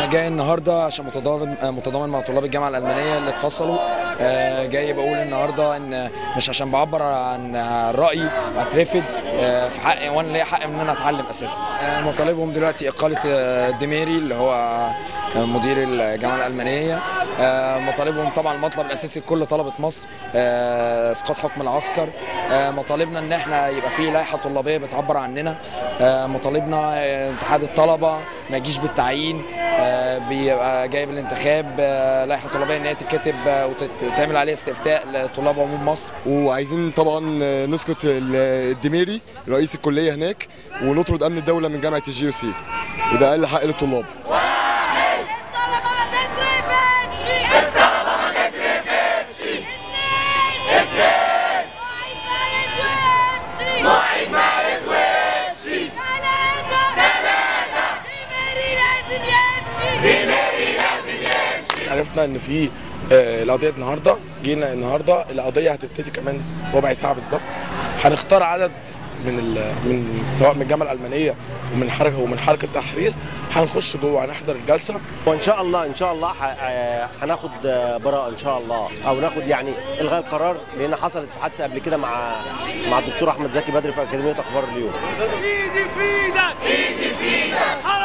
انا جاي النهارده عشان متضامن متضامن مع طلاب الجامعه الالمانيه اللي اتفصلوا آه، جاي بقول النهارده ان مش عشان بعبر عن رايي اترفد آه، في حقي وانا ليا حق ان انا اتعلم اساسا آه، مطالبهم دلوقتي اقاله آه، الدميري اللي هو آه، مدير الجامعه الالمانيه آه، مطالبهم طبعا المطلب الاساسي لكل طلبه مصر آه، اسقاط حكم العسكر آه، مطالبنا ان احنا يبقى في لائحه طلابيه بتعبر عننا آه، مطالبنا آه، اتحاد الطلبه ما يجيش بالتعيين آه، بيبقى جايب الانتخاب آه، لائحه طلابيه ان هي تتكتب آه، وتتعمل عليها استفتاء لطلاب عموم مصر وعايزين طبعا نسكت ال- الدميري رئيس الكليه هناك ونطرد امن الدوله من جامعه الجي سي وده اقل حق للطلاب الطلبة ما تترفدش الطلبة ما تترفدش اتنين اتنين معيد ما يتوقفش معيد ما يتوقفش تلاتة تلاتة دميري لازم يمشي دميري لازم يمشي عرفنا ان في آه، القضيه النهارده جينا النهارده القضيه هتبتدي كمان ربع ساعه بالظبط هنختار عدد من ال من سواء من الجامعه الالمانيه ومن حركه ومن حركه التحرير هنخش جوه هنحضر الجلسه وان شاء الله ان شاء الله ح- آه، هناخد آه، براءه ان شاء الله او ناخد يعني الغاء القرار لان حصلت في حادثه قبل كده مع مع الدكتور احمد زكي بدري في اكاديميه اخبار اليوم ايدي في ايدك ايدي في ايدك